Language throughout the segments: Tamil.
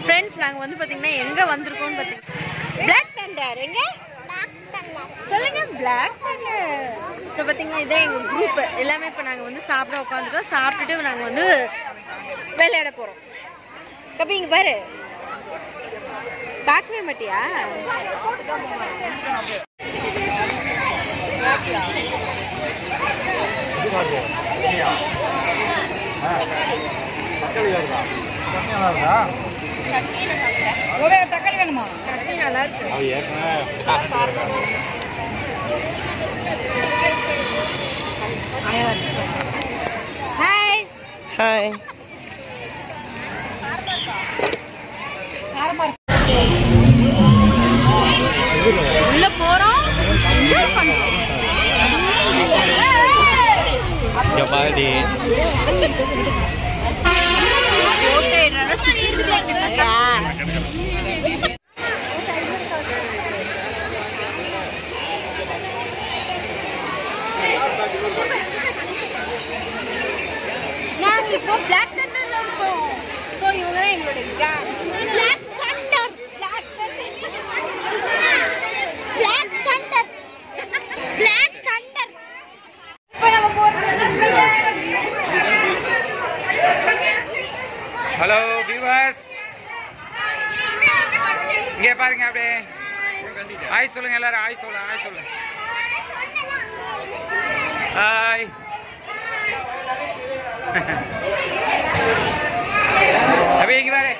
ஃப்ரெண்ட்ஸ் நாங்கள் வந்து பார்த்தீங்கன்னா எங்கே வந்திருக்கோம்னு பார்த்தீங்கன்னா பிளாக் தண்டர் எங்க சொல்லுங்க பிளாக் தண்டர் ஸோ பார்த்தீங்கன்னா இதே எங்கள் குரூப் எல்லாமே இப்போ நாங்கள் வந்து சாப்பிட உட்காந்துட்டோம் சாப்பிட்டுட்டு நாங்கள் வந்து விளையாட போகிறோம் கப்பி இங்கே பாரு பார்க்கவே மாட்டியா சட்னி நல்லா இருக்கு ஹாய் ஹாய் உள்ள போறோம் என்ஜாய் பண்றோம் பாடி போட்டோ எடுறத சுத்தி சுத்தி நாங்க இப்போ பிளாக் தண்டர்ல இருக்கோம் சோ இவங்க தான் எங்களோட gang Black Thunder Black Thunder Black Thunder Black Thunder இப்போ நம்ம போறது ஹலோ விவாஸ் இங்கே பாருங்க அப்படியே ஹாய் சொல்லுங்க எல்லாரும் ஹாய் சொல்லுங்க ஹாய் சொல்லுங்க ஹாய் அப்படியே இங்க பாரு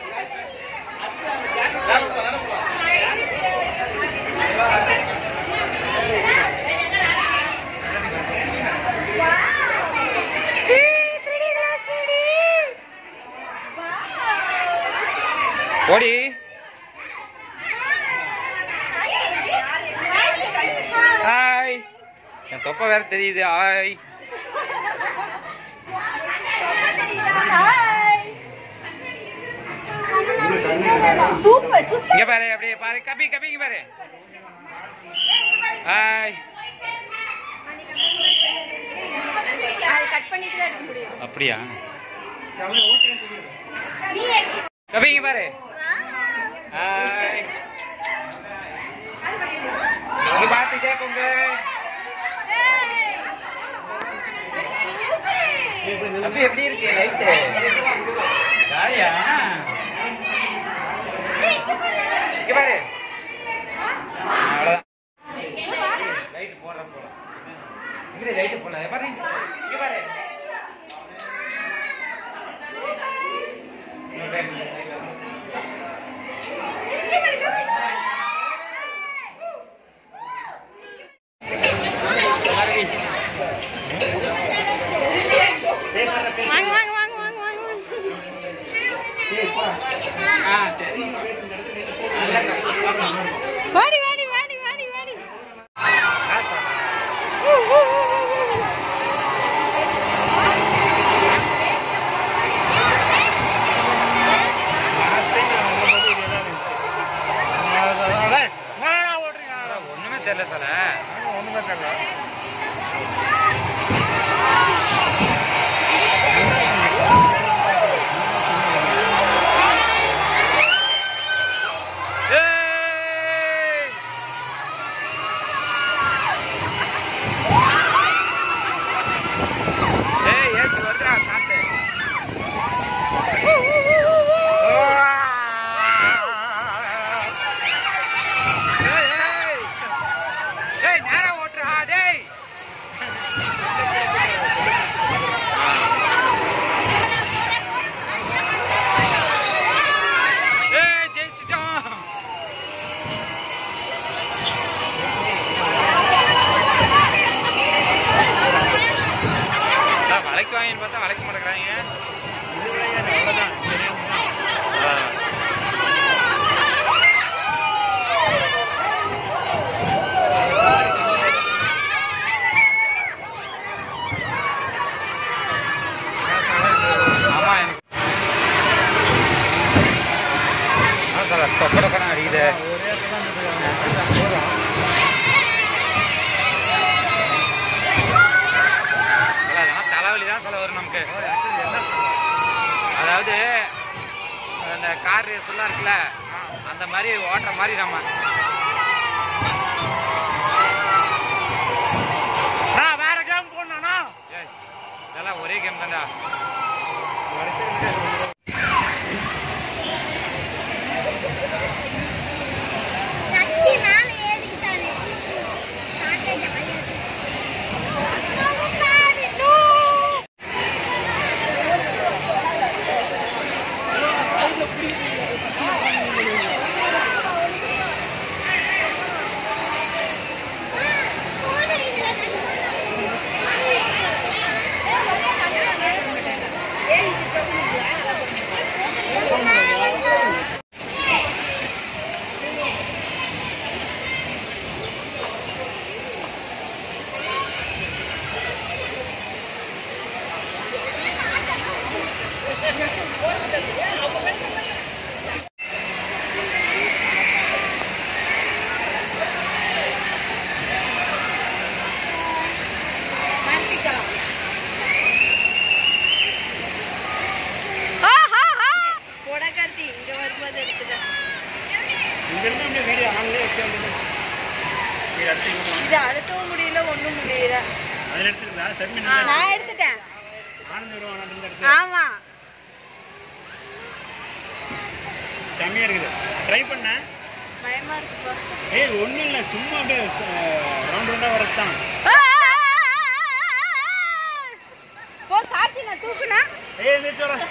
ஓடி ஹாய் என் தொப்பை வேற தெரியுது ஹாய் சூப்பர் சூப்பர் இங்க பாரு அப்படியே பாரு கபி கபி இங்க பாரு ஹாய் அது கட் பண்ணிட்டு தான் எடுக்க முடியும் அப்படியா நீ எடுக்க கபி இங்க பாரு ஹாய் இங்க பாத்துட்டே போங்க கபி எப்படி இருக்கு லைட்டு ஜாலியா இங்க பாரு அவ்வளவுதான் லைட் போடுற போல இங்க லைட் போடல பாரு இங்க பாரு வாங்க வாங்க வாங்க வாங்க வாங்க வாங்க ஆ சரி வாடி வாடி வாடி வாடி வாடி ஆசா ஒண்ணுமே தெரியல சார் ஒண்ணுமே தெரியல ஏய் ஏசு வருதுடா காத்து ஏய் ஏய் ஏய் நேரா ஓட்டுறா டேய் ஏய் ஜெயிச்சிட்டோம் அதான் வளைக்கு வாங்கின்னு பார்த்தா வளைக்க மாட்டேங்கிறாங்க ஆமா எனக்கு ஆ சார் தொப்பட படம் அடிக்குது இல்ல, அதெல்லாம் தலைவலி தான் சொல்ல வரும் நமக்கு அதாவது அந்த கார் ரேஸ் எல்லாம் இருக்குல்ல அந்த மாதிரி ஓட்டுற மாதிரி நம்ம நான் வேற கேம் போடணும்னா ஏய் இதெல்லாம் ஒரே கேம் தான்டா சக்தி மேல ஏறிக்கிட்டானே நாட்டை ஜாலியா இருக்கு. நோம்பாடு, நோ. ஆ, போன இதுல போடா கார்த்தி இங்க வரும்போது எடுத்துட்டேன் இங்கிருந்து அப்படியே வீடியோ ஆன்லேயே வச்சு அப்படியே இது அடுத்து இங்க போகணும். இது அடுத்தவும் முடியல ஒண்ணும் முடியல அதில் எடுத்துருந்தா சட்மி நான் எடுத்துட்டேன் ஆனந்த விடுவான் அந்த இடத்துல ஆமா செம்மையா இருக்குது ட்ரை பண்ணேன் பயமா இருக்குப்பா ஏய் ஒன்றும் இல்லை சும்மா அப்படியே ரவுண்ட் ரவுண்டாக வரது தான் போ கார்த்தி நான் தூக்குனா ஏய் எந்திரிச்சு வரேன்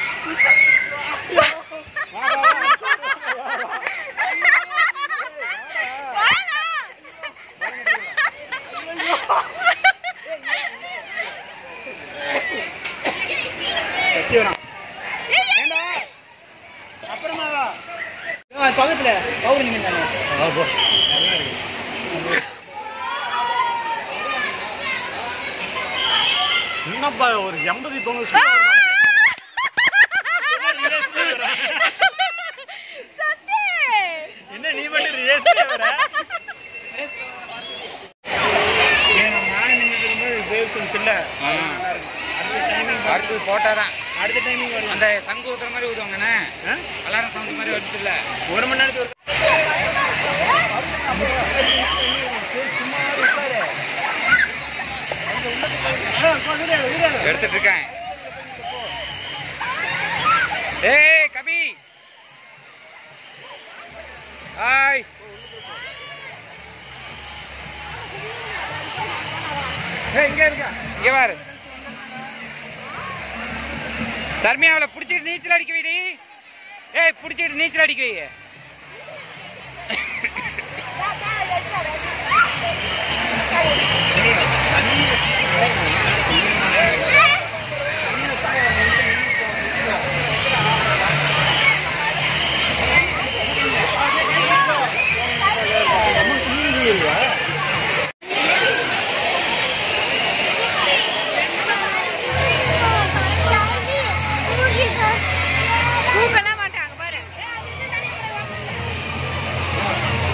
வச்சு வரான் ஏண்டா அப்புறமா வா பக்கத்துல பௌர்ணமி தானே என்னப்பா ஒரு எண்பது தொண்ணூறு சத்து என்ன நீ மட்டும் ரேஸ் வர நான் நின்றுட்டு இருக்கும்போது வேவ் சென்ஸ் இல்லை அடுத்த டைமிங் அடுத்து போட்டாதான் அடுத்த டைமிங் வரலாம் அந்த சங்கு ஊத்துற மாதிரி ஊதுவாங்கண்ணே ஆ? அலாரம் சவுண்ட் மாதிரி வச்சுல ஒரு மணி நேரத்துக்கு ஒரு எடுத்துட்டு இருக்கேன் ஏய் கபி ஹாய் இங்க பாரு தர்மியா அவளை பிடிச்சிட்டு நீச்சல் அடிக்க வைடி ஏய் பிடிச்சிட்டு நீச்சல் அடிக்க வை தூக்கலாம் மாட்டாங்க பாரு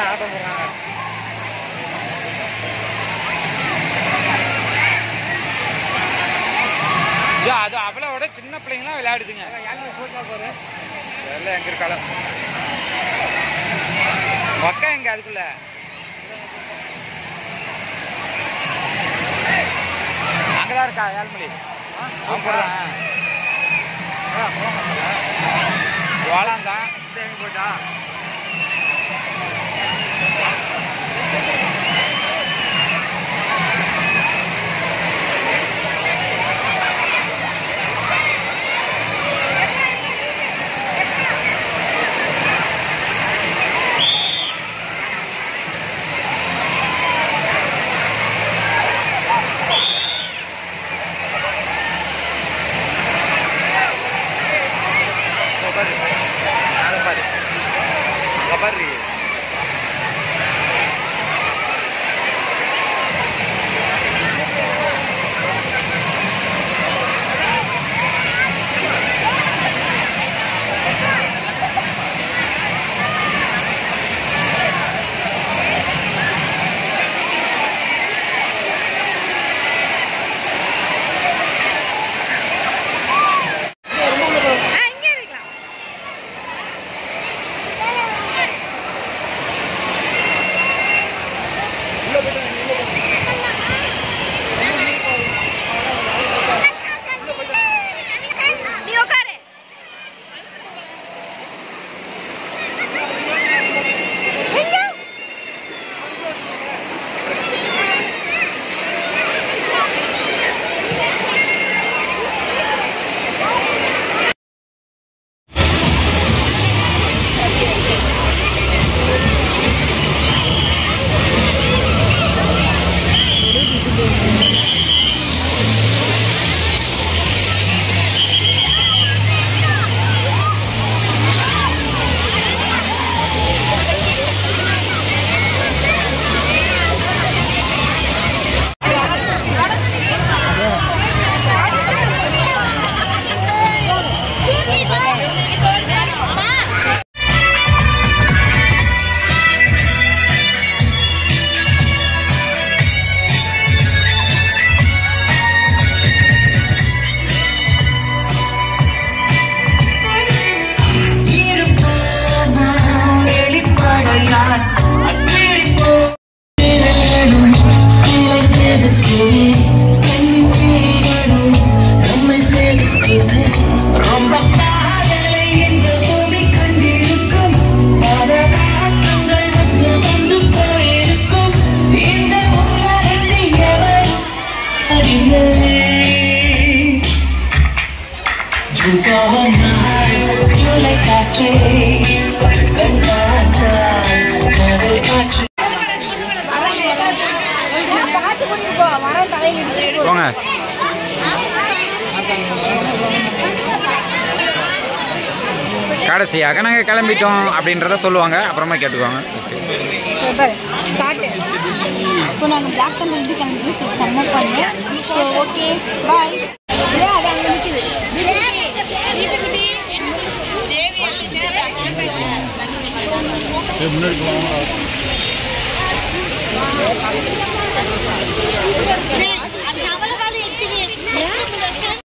ஆட்டம் போடுறாங்க ஐயோ, அது அவளை விட சின்ன பிள்ளைங்களாம் விளையாடுதுங்க தெரியல எங்க இருக்காளோ மக்கா எங்க அதுக்குள்ள அங்கதான் இருக்கா ஏழ்மொழி அவன் போடுறான் வாழாந்தான் போயிட்டா பாரு நானும் பாரு அங்க பாரு ஆ, இங்கே இருக்கலாம் நீ உட்காரு எங்க போங்க கடைசியாக நாங்கள் கிளம்பிட்டோம் அப்படின்றத சொல்லுவாங்க அப்புறமா கேட்டுக்குவாங்க காட்டு இப்போ நாங்கள் பிளாக் தண்டர் வந்து கிளம்பி செம்ம பண்ணு ஸோ ஓகே பாய் அது அங்கே நிற்குது அவ்வளவு எத்தனை